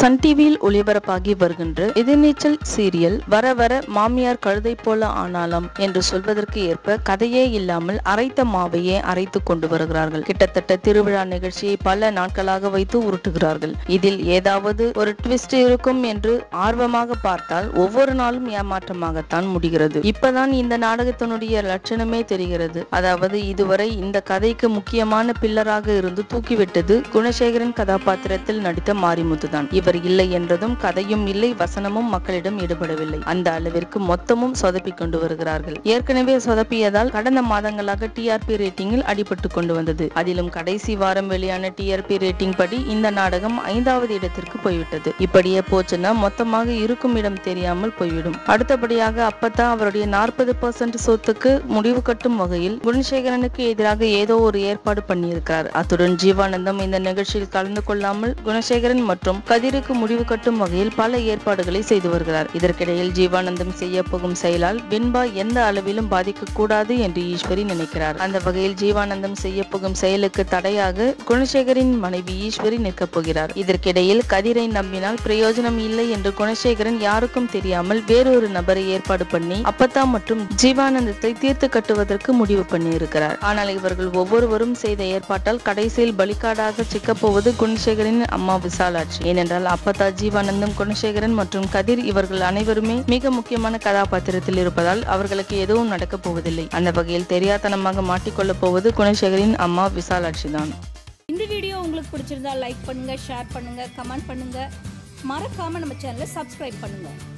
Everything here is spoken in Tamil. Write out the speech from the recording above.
சன் டிவியில் ஒளிபரப்பாகி வருகின்ற எதிர்நீச்சல் சீரியல் வர வர மாமியார் கழுதை போல ஆனாலாம் என்று சொல்வதற்கு ஏற்ப கதையே இல்லாமல் அரைத்த மாவையே அரைத்து கொண்டு வருகிறார்கள் கிட்டத்தட்ட திருவிழா நிகழ்ச்சியை பல நாட்களாக வைத்து உருட்டுகிறார்கள் இதில் ஏதாவது ஒரு ட்விஸ்ட் இருக்கும் என்று ஆர்வமாக பார்த்தால் ஒவ்வொரு நாளும் ஏமாற்றமாகத்தான் முடிகிறது இப்பதான் இந்த நாடகத்தினுடைய லட்சணமே தெரிகிறது அதாவது இதுவரை இந்த கதைக்கு முக்கியமான பில்லராக இருந்து தூக்கிவிட்டது குணசேகரன் கதாபாத்திரத்தில் நடித்த மாரிமுத்து தான் இவர் இல்லை என்றதும் கதையும் இல்லை வசனமும் மக்களிடம் ஈடுபடவில்லை அந்த அளவிற்கு மொத்தமும் சொதப்பி கொண்டு வருகிறார்கள் ஏற்கனவே சொதப்பியதால் கடந்த மாதங்களாக டிஆர்பி ரேட்டிங்கில் அடிபட்டு கொண்டு வந்தது அதிலும் கடைசி வாரம் வெளியான டிஆர்பி ரேட்டிங் படி இந்த நாடகம் ஐந்தாவது இடத்திற்கு போய்விட்டது இப்படியே போச்சுன்னா மொத்தமாக இருக்கும் இடம் தெரியாமல் போய்விடும் அடுத்தபடியாக அப்பத்தா அவருடைய நாற்பது பர்சன்ட் சொத்துக்கு முடிவு கட்டும் வகையில் குணசேகரனுக்கு எதிராக ஏதோ ஒரு ஏற்பாடு பண்ணியிருக்கிறார் அத்துடன் ஜீவானந்தம் இந்த நிகழ்ச்சியில் கலந்து கொள்ளாமல் குணசேகரன் மற்றும் கதிருக்கு முடிவு கட்டும் வகையில் பல ஏற்பாடுகளை செய்து வருகிறார் இதற்கிடையில் ஜீவானந்தம் செய்ய போகும் செயலால் வெண்பா எந்த அளவிலும் பாதிக்க கூடாது என்று ஈஸ்வரி நினைக்கிறார் அந்த வகையில் ஜீவானந்தம் செய்ய போகும் செயலுக்கு தடையாக குணசேகரின் மனைவி ஈஸ்வரி நிற்கப் போகிறார் இதற்கிடையில் கதிரை நம்பினால் பிரயோஜனம் இல்லை என்று குணசேகரன் யாருக்கும் தெரியாமல் வேறொரு நபரை ஏற்பாடு பண்ணி அப்பத்தா மற்றும் ஜீவானந்தத்தை தீர்த்து கட்டுவதற்கு முடிவு பண்ணியிருக்கிறார் ஆனால் இவர்கள் ஒவ்வொருவரும் செய்த ஏற்பாட்டால் கடைசியில் பலிக்காடாக சிக்கப் போவது குணசேகரின் அம்மா விசாலாட்சி ஏனென்றால் அப்பத்தா ஜீவானந்தம் குணசேகரன் மற்றும் கதிர் இவர்கள் அனைவருமே மிக முக்கியமான கதாபாத்திரத்தில் இருப்பதால் அவர்களுக்கு எதுவும் நடக்கப் போவதில்லை அந்த வகையில் தெரியாதனமாக மாட்டிக்கொள்ளப் போவது குணசேகரின் அம்மா விசாலாட்சி தான் இந்த வீடியோ உங்களுக்கு பிடிச்சிருந்தா லைக் பண்ணுங்க ஷேர் பண்ணுங்க கமெண்ட் பண்ணுங்க மறக்காம நம்ம சேனலை சப்ஸ்கிரைப் பண்ணுங்க